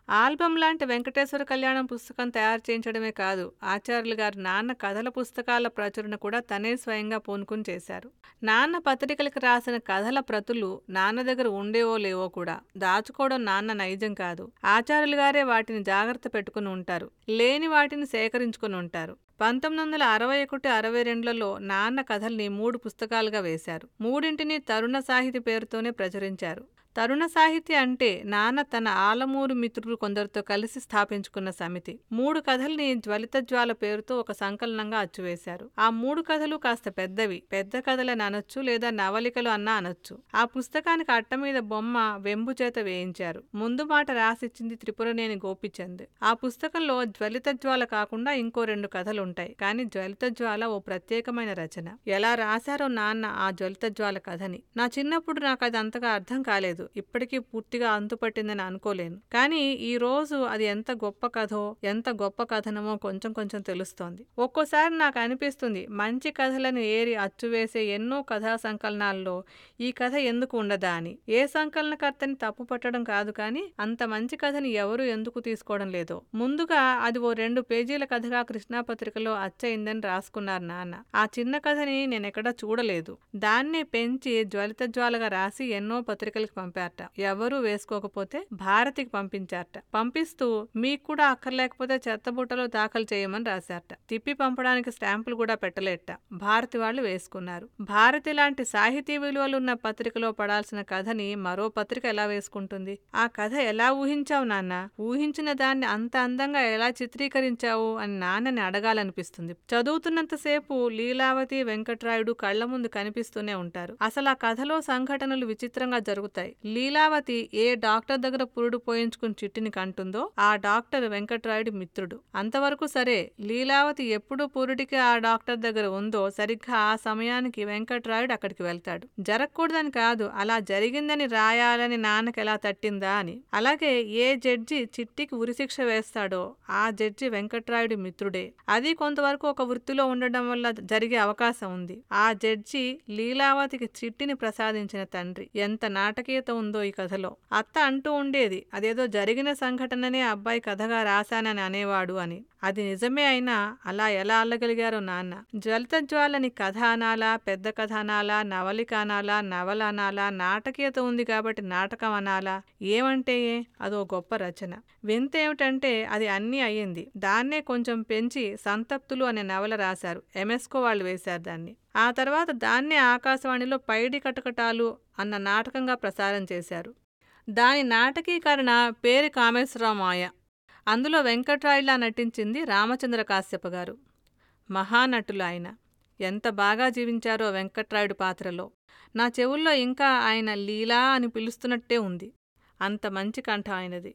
album లాంటి వెంకటేశ్వర కళ్యాణం పుస్తకం తయారు చేయించడమే కాదు ఆచార్యులు గారు నాన్న కథల పుస్తకాల ప్రచురణ కూడా తనే స్వయంగా పూనుకుని చేశారు నాన్న పత్రికలకు రాసిన కథల ప్రతులు నాన్న దగ్గర ఉండేవో లేవో కూడా దాచుకోవడం నాన్న నైజం కాదు ఆచార్యులు గారే వాటిని జాగ్రత్త పెట్టుకుని ఉంటారు లేని వాటిని సేకరించుకుని ఉంటారు పంతొమ్మిది వందల అరవై ఒకటి అరవై రెండులలో నాన్న కథల్ని మూడు పుస్తకాలుగా వేశారు మూడింటిని తరుణ సాహితీ పేరుతోనే ప్రచురించారు తరుణ సాహితీ అంటే నాన్న తన ఆలమూరు మిత్రులు కొందరితో కలిసి స్థాపించుకున్న సమితి మూడు కథల్ని జ్వలిత జ్వాల పేరుతో ఒక సంకలనంగా అచ్చువేశారు ఆ మూడు కథలు కాస్త పెద్దవి పెద్ద కథలని అనొచ్చు లేదా నవలికలు అన్నా అనొచ్చు ఆ పుస్తకానికి అట్ట మీద బొమ్మ వెంబు చేత వేయించారు ముందు మాట రాసిచ్చింది త్రిపురనేని గోపిచంద్ ఆ పుస్తకంలో జ్వలిత జ్వాల కాకుండా ఇంకో రెండు కథలు ఉంటాయి కానీ జ్వలిత జ్వాల ఓ ప్రత్యేకమైన రచన ఎలా రాశారో నాన్న ఆ జ్వలిత జ్వాల కథని నా చిన్నప్పుడు నాకు అది అంతగా అర్థం కాలేదు ఇప్పటికీ పూర్తిగా అంతుపట్టిందని అనుకోలేను కానీ ఈ రోజు అది ఎంత గొప్ప కథో ఎంత గొప్ప కథనమో కొంచెం కొంచెం తెలుస్తోంది ఒక్కోసారి నాకు అనిపిస్తుంది మంచి కథలను ఏరి అచ్చువేసే ఎన్నో కథా సంకలనాల్లో ఈ కథ ఎందుకు ఉండదా అని ఏ సంకలనకర్తని తప్పు పట్టడం కాదు కానీ అంత మంచి కథని ఎవరు ఎందుకు తీసుకోవడం లేదో ముందుగా అది ఓ రెండు పేజీల కథగా కృష్ణాపత్రికలో అచ్చయిందని రాసుకున్నారు నాన్న ఆ చిన్న కథని నేనెక్కడా చూడలేదు దాన్నే పెంచి జ్వలిత జ్వాలగా రాసి ఎన్నో పత్రికలకు పంపారట ఎవరూ వేసుకోకపోతే భారతికి పంపించారట పంపిస్తూ మీకు కూడా అక్కర్లేకపోతే చెత్తబుట్టలో దాఖలు చేయమని రాశారట తిప్పి పంపడానికి స్టాంపులు కూడా పెట్టలేట భారతి వాళ్ళు వేసుకున్నారు భారతి లాంటి సాహితీ విలువలున్న పత్రికలో పడాల్సిన కథని మరో పత్రిక ఎలా వేసుకుంటుంది ఆ కథ ఎలా ఊహించావు నాన్న ఊహించిన దాన్ని అంత అందంగా ఎలా చిత్రీకరించావు అని నాన్నని అడగాలనిపిస్తుంది చదువుతున్నంతసేపు లీలావతి వెంకట్రాయుడు కళ్ల ముందు కనిపిస్తూనే ఉంటారు అసలు ఆ కథలో సంఘటనలు విచిత్రంగా జరుగుతాయి లీలావతి ఏ డాక్టర్ దగ్గర పురుడు పోయించుకుని చిట్టిని కంటుందో ఆ డాక్టర్ వెంకట్రాయుడి మిత్రుడు అంతవరకు సరే లీలావతి ఎప్పుడు పురుడికి ఆ డాక్టర్ దగ్గర ఉందో సరిగ్గా ఆ సమయానికి వెంకట్రాయుడు అక్కడికి వెళ్తాడు జరగకూడదని కాదు అలా జరిగిందని రాయాలని నాన్నకి ఎలా తట్టిందా అని అలాగే ఏ జడ్జి చిట్టికి ఉరిశిక్ష వేస్తాడో ఆ జడ్జి వెంకట్రాయుడి మిత్రుడే అది కొంతవరకు ఒక వృత్తిలో ఉండడం వల్ల జరిగే అవకాశం ఉంది ఆ జడ్జి లీలావతికి చిట్టిని ప్రసాదించిన తండ్రి ఎంత నాటకీయత ఉందో ఈ కథలో అత్త అంటూ ఉండేది అదేదో జరిగిన సంఘటననే అబ్బాయి కథగా రాశానని అనేవాడు అని అది నిజమే అయినా అలా ఎలా అల్లగలిగారో నాన్న జ్వలిత జ్వాలని కథ అనాలా పెద్ద కథ అనాలా నవలిక అనాలా నవల అనాలా నాటకీయత ఉంది కాబట్టి నాటకం అనాలా ఏమంటే ఏ అదో గొప్ప రచన వింత ఏమిటంటే అది అన్నీ అయ్యింది దాన్నే కొంచెం పెంచి సంతప్తులు అనే నవల రాశారు ఎంఎస్కో వాళ్ళు వేశారు దాన్ని ఆ తర్వాత దాన్నే ఆకాశవాణిలో పైడి కటకటాలు అన్న నాటకంగా ప్రసారం చేశారు దాని నాటకీకరణ పేరు కామేశ్వరరావు మాయ అందులో వెంకట్రాయులా నటించింది రామచంద్ర కాశ్యప గారు మహానటులు ఆయన ఎంత బాగా జీవించారో వెంకట్రాయుడు పాత్రలో నా చెవుల్లో ఇంకా ఆయన లీలా అని పిలుస్తున్నట్టే ఉంది అంత మంచి కంఠం ఆయనది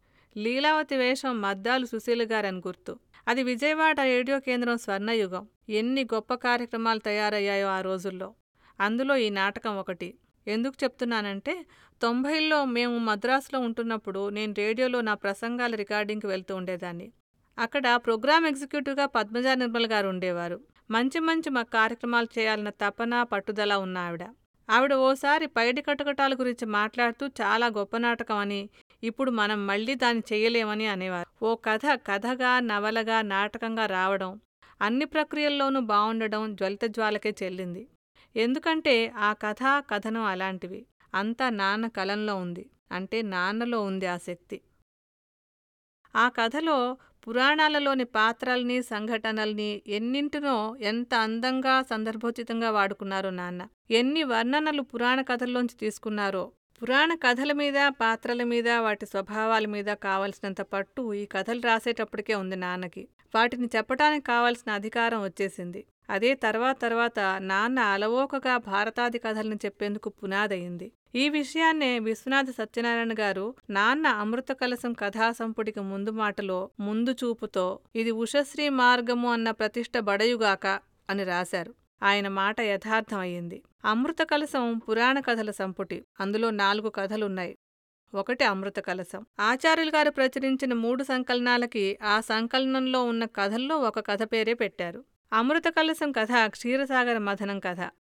లీలావతి వేషం మద్దాలు సుశీల గారని గుర్తు అది విజయవాడ రేడియో కేంద్రం స్వర్ణయుగం ఎన్ని గొప్ప కార్యక్రమాలు తయారయ్యాయో ఆ రోజుల్లో అందులో ఈ నాటకం ఒకటి ఎందుకు చెప్తున్నానంటే తొంభైల్లో మేము మద్రాసులో ఉంటున్నప్పుడు నేను రేడియోలో నా ప్రసంగాల రికార్డింగ్కి వెళ్తూ ఉండేదాన్ని అక్కడ ప్రోగ్రామ్ ఎగ్జిక్యూటివ్గా పద్మజా నిర్మల్ గారు ఉండేవారు మంచి మంచి మా కార్యక్రమాలు చేయాలన్న తపన పట్టుదల ఉన్న ఆవిడ ఆవిడ ఓసారి పైడి కటకటాల గురించి మాట్లాడుతూ చాలా గొప్ప నాటకం అని ఇప్పుడు మనం మళ్ళీ దాన్ని చేయలేమని అనేవారు ఓ కథ కథగా నవలగా నాటకంగా రావడం అన్ని ప్రక్రియల్లోనూ బాగుండడం జ్వలిత జ్వాలకే చెల్లింది ఎందుకంటే ఆ కథ కథనం అలాంటివి అంతా నాన్న కలంలో ఉంది అంటే నాన్నలో ఉంది ఆ శక్తి ఆ కథలో పురాణాలలోని పాత్రల్ని సంఘటనల్ని ఎన్నింటినో ఎంత అందంగా సందర్భోచితంగా వాడుకున్నారో నాన్న ఎన్ని వర్ణనలు పురాణ కథల్లోంచి తీసుకున్నారో పురాణ కథల మీద పాత్రల మీద వాటి స్వభావాల మీద కావలసినంత పట్టు ఈ కథలు రాసేటప్పటికే ఉంది నాన్నకి వాటిని చెప్పడానికి కావలసిన అధికారం వచ్చేసింది అదే తర్వాత తర్వాత నాన్న అలవోకగా భారతాది కథల్ని చెప్పేందుకు పునాదయింది ఈ విషయాన్నే విశ్వనాథ సత్యనారాయణ గారు నాన్న అమృత కలసం కథాసంపుటికి ముందు మాటలో ముందు చూపుతో ఇది ఉషశ్రీ మార్గము అన్న ప్రతిష్ట బడయుగాక అని రాశారు ఆయన మాట యథార్థం అయ్యింది అమృత కలసం పురాణ కథల సంపుటి అందులో నాలుగు కథలున్నాయి ఒకటి అమృత కలసం ఆచార్యులు గారు ప్రచురించిన మూడు సంకలనాలకి ఆ సంకలనంలో ఉన్న కథల్లో ఒక కథ పేరే పెట్టారు అమృత కలసం కథ క్షీరసాగర మథనం కథ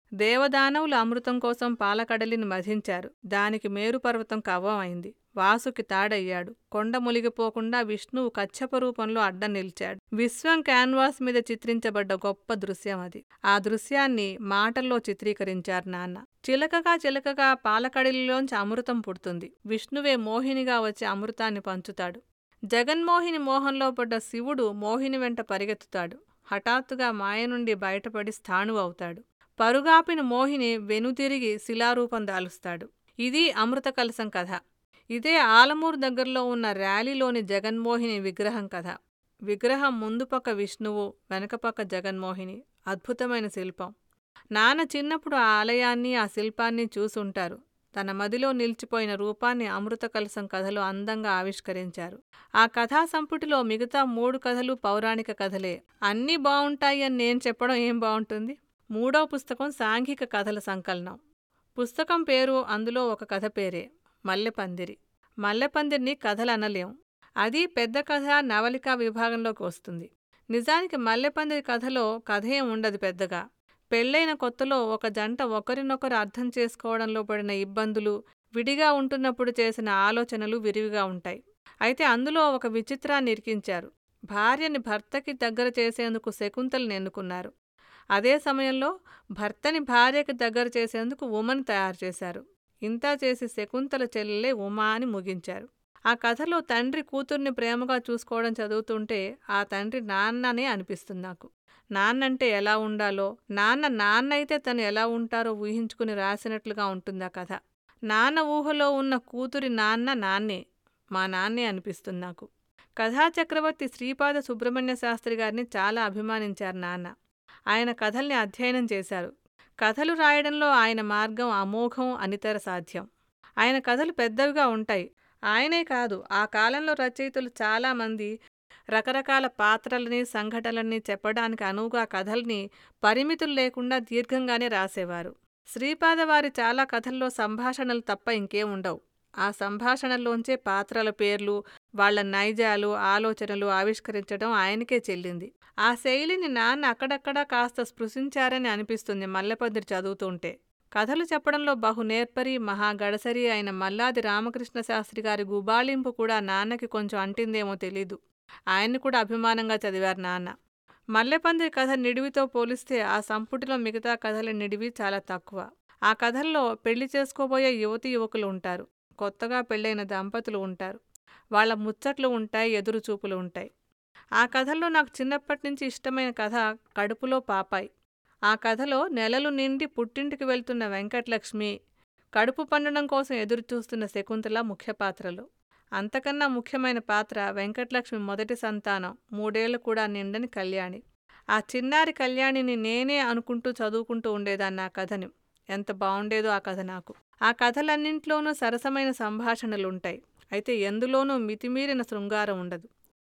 దేవదానవులు అమృతం కోసం పాలకడలిని మధించారు దానికి మేరుపర్వతం కవ్వం అయింది వాసుకి తాడయ్యాడు కొండ ములిగిపోకుండా విష్ణువు కచ్చప రూపంలో అడ్డం నిలిచాడు విశ్వం క్యాన్వాస్ మీద చిత్రించబడ్డ గొప్ప దృశ్యం అది ఆ దృశ్యాన్ని మాటల్లో చిత్రీకరించారు నాన్న చిలకగా చిలకగా పాలకడలిలోంచి అమృతం పుడుతుంది విష్ణువే మోహినిగా వచ్చి అమృతాన్ని పంచుతాడు జగన్మోహిని మోహంలో పడ్డ శివుడు మోహిని వెంట పరిగెత్తుతాడు హఠాత్తుగా మాయ నుండి బయటపడి స్థాణువు అవుతాడు పరుగాపిన మోహిని వెనుతిరిగి శిలారూపం దాలుస్తాడు ఇది అమృత కలసం కథ ఇదే ఆలమూరు దగ్గరలో ఉన్న ర్యాలీలోని జగన్మోహిని విగ్రహం కథ విగ్రహం ముందు పక్క విష్ణువు వెనక పక్క జగన్మోహిని అద్భుతమైన శిల్పం నాన్న చిన్నప్పుడు ఆ ఆలయాన్ని ఆ శిల్పాన్ని చూసుంటారు తన మదిలో నిలిచిపోయిన రూపాన్ని అమృత కలసం కథలో అందంగా ఆవిష్కరించారు ఆ కథా సంపుటిలో మిగతా మూడు కథలు పౌరాణిక కథలే అన్నీ బావుంటాయి అని నేను చెప్పడం ఏం బావుంటుంది మూడో పుస్తకం సాంఘిక కథల సంకలనం పుస్తకం పేరు అందులో ఒక కథ పేరే మల్లెపందిరి మల్లెపందిరిని కథలు అనలేం అది పెద్ద కథ నవలికా విభాగంలోకి వస్తుంది నిజానికి మల్లెపందిరి కథలో కథ ఏం ఉండదు పెద్దగా పెళ్లైన కొత్తలో ఒక జంట ఒకరినొకరు అర్థం చేసుకోవడంలో పడిన ఇబ్బందులు విడిగా ఉంటున్నప్పుడు చేసిన ఆలోచనలు విరివిగా ఉంటాయి అయితే అందులో ఒక విచిత్రాన్ని ఇరికించారు భార్యని భర్తకి దగ్గర చేసేందుకు శకుంతలను ఎన్నుకున్నారు అదే సమయంలో భర్తని భార్యకి దగ్గర చేసేందుకు ఉమని తయారు చేశారు ఇంతా చేసి శకుంతల చెల్లెలే ఉమా అని ముగించారు ఆ కథలో తండ్రి కూతుర్ని ప్రేమగా చూసుకోవడం చదువుతుంటే ఆ తండ్రి నాన్ననే అనిపిస్తుంది నాకు నాన్నంటే ఎలా ఉండాలో నాన్న నాన్న అయితే తను ఎలా ఉంటారో ఊహించుకుని రాసినట్లుగా ఉంటుంది ఆ కథ నాన్న ఊహలో ఉన్న కూతురి నాన్న నాన్నే మా నాన్నే అనిపిస్తుంది నాకు కథా చక్రవర్తి శ్రీపాద సుబ్రహ్మణ్య శాస్త్రి గారిని చాలా అభిమానించారు నాన్న ఆయన కథల్ని అధ్యయనం చేశారు కథలు రాయడంలో ఆయన మార్గం అమోఘం అనితర సాధ్యం ఆయన కథలు పెద్దవిగా ఉంటాయి ఆయనే కాదు ఆ కాలంలో రచయితలు చాలామంది రకరకాల పాత్రలని సంఘటనలని చెప్పడానికి అనువుగా కథల్ని పరిమితులు లేకుండా దీర్ఘంగానే రాసేవారు శ్రీపాద వారి చాలా కథల్లో సంభాషణలు తప్ప ఇంకేం ఉండవు ఆ సంభాషణల్లోంచే పాత్రల పేర్లు వాళ్ల నైజాలు ఆలోచనలు ఆవిష్కరించడం ఆయనకే చెల్లింది ఆ శైలిని నాన్న అక్కడక్కడా కాస్త స్పృశించారని అనిపిస్తుంది మల్లెపద్దిరి చదువుతుంటే కథలు చెప్పడంలో బహు నేర్పరి మహా గడసరి అయిన మల్లాది రామకృష్ణ శాస్త్రి గారి గుబాళింపు కూడా నాన్నకి కొంచెం అంటిందేమో తెలీదు ఆయన్ని కూడా అభిమానంగా చదివారు నాన్న మల్లెపందిరి కథ నిడివితో పోలిస్తే ఆ సంపుటిలో మిగతా కథల నిడివి చాలా తక్కువ ఆ కథల్లో పెళ్లి చేసుకోబోయే యువతి యువకులు ఉంటారు కొత్తగా పెళ్ళైన దంపతులు ఉంటారు వాళ్ళ ముచ్చట్లు ఉంటాయి ఎదురు చూపులు ఉంటాయి ఆ కథల్లో నాకు చిన్నప్పటి నుంచి ఇష్టమైన కథ కడుపులో పాపాయి ఆ కథలో నెలలు నిండి పుట్టింటికి వెళ్తున్న వెంకటలక్ష్మి కడుపు పండడం కోసం ఎదురు చూస్తున్న శకుంతల ముఖ్య పాత్రలు అంతకన్నా ముఖ్యమైన పాత్ర వెంకటలక్ష్మి మొదటి సంతానం మూడేళ్లు కూడా నిండని కళ్యాణి ఆ చిన్నారి కళ్యాణిని నేనే అనుకుంటూ చదువుకుంటూ ఉండేదాన్ని ఆ కథని ఎంత బాగుండేదో ఆ కథ నాకు ఆ కథలన్నింట్లోనూ సరసమైన సంభాషణలుంటాయి అయితే ఎందులోనూ మితిమీరిన శృంగారం ఉండదు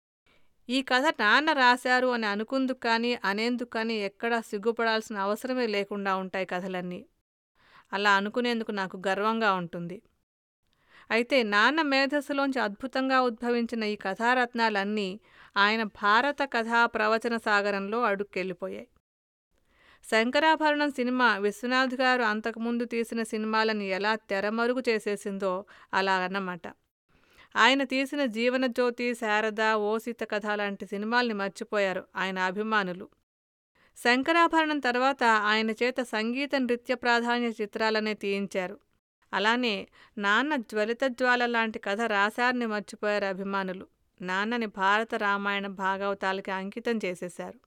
ఈ కథ నాన్న రాశారు అని అనుకుందుకు కానీ అనేందుకు కానీ ఎక్కడా సిగ్గుపడాల్సిన అవసరమే లేకుండా ఉంటాయి కథలన్నీ అలా అనుకునేందుకు నాకు గర్వంగా ఉంటుంది అయితే నాన్న మేధస్సులోంచి అద్భుతంగా ఉద్భవించిన ఈ కథారత్నాలన్నీ ఆయన భారత కథా ప్రవచన సాగరంలో అడుక్కెళ్ళిపోయాయి శంకరాభరణం సినిమా విశ్వనాథ్ గారు అంతకుముందు తీసిన సినిమాలను ఎలా తెరమరుగు చేసేసిందో అలా అన్నమాట ఆయన తీసిన జీవనజ్యోతి శారద ఓసిత కథ లాంటి సినిమాల్ని మర్చిపోయారు ఆయన అభిమానులు శంకరాభరణం తర్వాత ఆయన చేత సంగీత నృత్య ప్రాధాన్య చిత్రాలనే తీయించారు అలానే నాన్న జ్వలిత జ్వాల లాంటి కథ రాశారని మర్చిపోయారు అభిమానులు నాన్నని భారత రామాయణ భాగవతాలకి అంకితం చేసేశారు